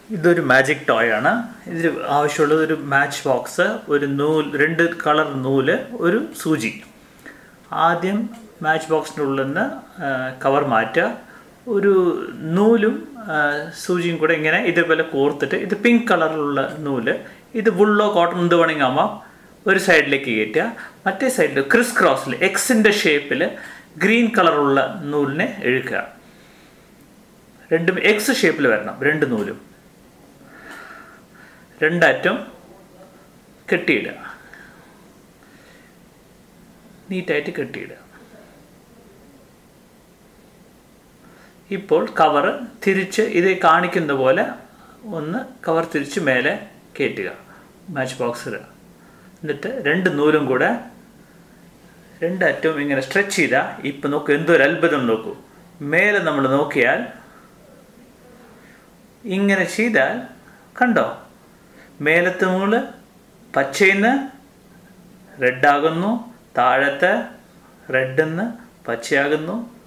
ഇതൊരു magic toy ആണ് ഇതിൽ ആവശ്യമുള്ളത് ഒരു മാച്ച് ബോക്സ് ഒരു നൂൽ രണ്ട് കളർ നൂല് ഒരു സൂചി ആദ്യം മാച്ച് ബോക്സിൻ്റെ ഉള്ളിൽ നിന്ന് കവർ മാറ്റുക ഒരു നൂലും ആ, സൂചിയും കൂടെ ഇങ്ങനെ ഇതേപോലെ കോർത്തിട്ട് ഇത് പിങ്ക് കളറിലുള്ള നൂല് ഇത് വുള്ളോ കോട്ടൺ എന്ത് വേണമെങ്കിൽ ആവാം ഒരു സൈഡിലേക്ക് കയറ്റുക മറ്റേ സൈഡിൽ ക്രിസ് ക്രോസിൽ എക്സിൻ്റെ ഷേപ്പിൽ ഗ്രീൻ കളറുള്ള നൂലിനെ ഇഴുക്കുക രണ്ടും എക്സ് ഷേപ്പിൽ വരണം രണ്ട് നൂലും രണ്ടറ്റം കെട്ടിയിടുക നീറ്റായിട്ട് കെട്ടിയിടുക ഇപ്പോൾ കവർ തിരിച്ച് ഇത് കാണിക്കുന്ന പോലെ ഒന്ന് കവർ തിരിച്ച് മേലെ കയറ്റുക മാച്ച് ബോക്സിൽ എന്നിട്ട് രണ്ട് നൂലും കൂടെ രണ്ട് അറ്റവും ഇങ്ങനെ സ്ട്രെച്ച് ചെയ്താൽ ഇപ്പം നോക്കൂ എന്തൊരു അത്ഭുതം നോക്കൂ മേലെ നമ്മൾ നോക്കിയാൽ ഇങ്ങനെ ചെയ്താൽ കണ്ടോ മേലത്തെ നൂല് പച്ചയിന്ന് റെഡാകുന്നു താഴത്തെ റെഡിന്ന് പച്ചയാകുന്നു